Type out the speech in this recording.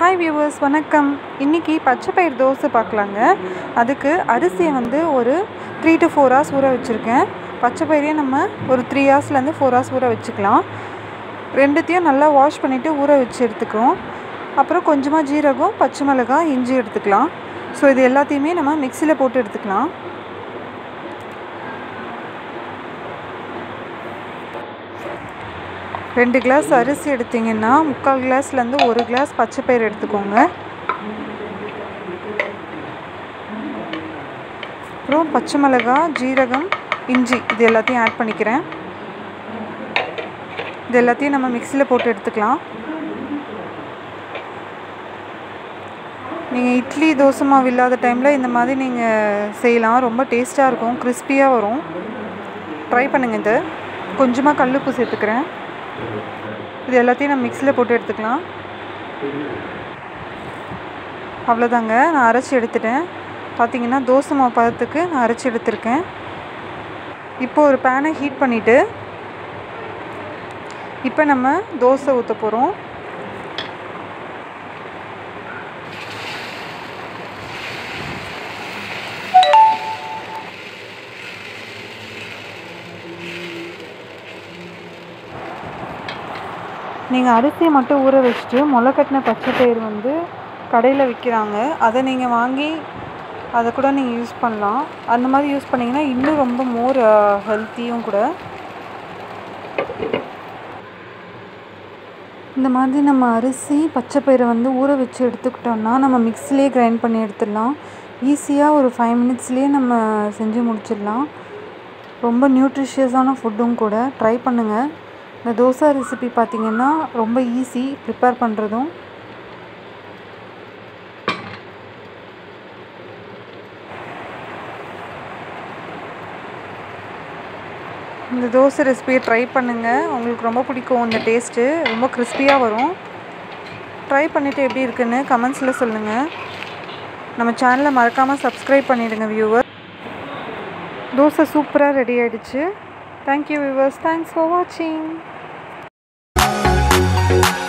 hi viewers வணக்கம் இன்றைக்கி பச்சை பயிர் தோசை பார்க்கலாங்க அதுக்கு அரிசியை வந்து ஒரு த்ரீ டு ஃபோர் ஹவர்ஸ் ஊற வச்சுருக்கேன் பச்சை பயிரையும் நம்ம ஒரு த்ரீ ஹவர்ஸ்லேருந்து ஃபோர் ஹவர்ஸ் ஊற வச்சுக்கலாம் ரெண்டுத்தையும் நல்லா வாஷ் பண்ணிவிட்டு ஊற வச்சு எடுத்துக்கிறோம் அப்புறம் கொஞ்சமாக ஜீரகம் பச்சை மிளகாய் இஞ்சி எடுத்துக்கலாம் ஸோ இது எல்லாத்தையுமே நம்ம மிக்சியில் போட்டு எடுத்துக்கலாம் ரெண்டு கிளாஸ் அரிசி எடுத்திங்கன்னா முக்கால் கிளாஸ்லேருந்து ஒரு கிளாஸ் பச்சை பயிர் எடுத்துக்கோங்க அப்புறம் பச்சை மிளகாய் ஜீரகம் இஞ்சி இது எல்லாத்தையும் ஆட் பண்ணிக்கிறேன் இது எல்லாத்தையும் நம்ம மிக்சியில் போட்டு எடுத்துக்கலாம் நீங்கள் இட்லி தோசை மாவு இல்லாத டைமில் இந்த மாதிரி நீங்கள் செய்யலாம் ரொம்ப டேஸ்ட்டாக இருக்கும் கிறிஸ்பியாக வரும் ட்ரை பண்ணுங்கள் இது கொஞ்சமாக கல்லுப்பு சேர்த்துக்கிறேன் இது எல்லாத்தையும் நம்ம மிக்சியில் போட்டு எடுத்துக்கலாம் அவ்வளோதாங்க நான் அரைச்சி எடுத்துட்டேன் பார்த்தீங்கன்னா தோசை மாவு பதத்துக்கு நான் அரைச்சி எடுத்திருக்கேன் இப்போது ஒரு பேனை ஹீட் பண்ணிவிட்டு இப்போ நம்ம தோசை ஊற்ற போகிறோம் நீங்கள் அரிசியை மட்டும் ஊற வச்சுட்டு முளை கட்டின பச்சை பயிர் வந்து கடையில் விற்கிறாங்க அதை நீங்கள் வாங்கி அதை கூட நீங்கள் யூஸ் பண்ணலாம் அந்த மாதிரி யூஸ் பண்ணிங்கன்னா இன்னும் ரொம்ப மோர் ஹெல்த்தியும் கூட இந்த மாதிரி நம்ம அரிசி பச்சை பயிரை வந்து ஊற வச்சு எடுத்துக்கிட்டோம்னா நம்ம மிக்சிலே கிரைண்ட் பண்ணி எடுத்துடலாம் ஈஸியாக ஒரு ஃபைவ் மினிட்ஸ்லேயே நம்ம செஞ்சு முடிச்சிடலாம் ரொம்ப நியூட்ரிஷியஸான ஃபுட்டும் கூட ட்ரை பண்ணுங்கள் இந்த தோசை ரெசிபி பார்த்திங்கன்னா ரொம்ப ஈஸி ப்ரிப்பேர் பண்ணுறதும் இந்த தோசை ரெசிபியை ட்ரை பண்ணுங்கள் உங்களுக்கு ரொம்ப பிடிக்கும் இந்த டேஸ்ட்டு ரொம்ப கிறிஸ்பியாக வரும் ட்ரை பண்ணிவிட்டு எப்படி இருக்குன்னு கமெண்ட்ஸில் சொல்லுங்கள் நம்ம சேனலை மறக்காமல் சப்ஸ்கிரைப் பண்ணிவிடுங்க வியூவர் தோசை சூப்பராக ரெடி ஆகிடுச்சு தேங்க்யூ வியூவர்ஸ் தேங்க்ஸ் ஃபார் வாட்சிங்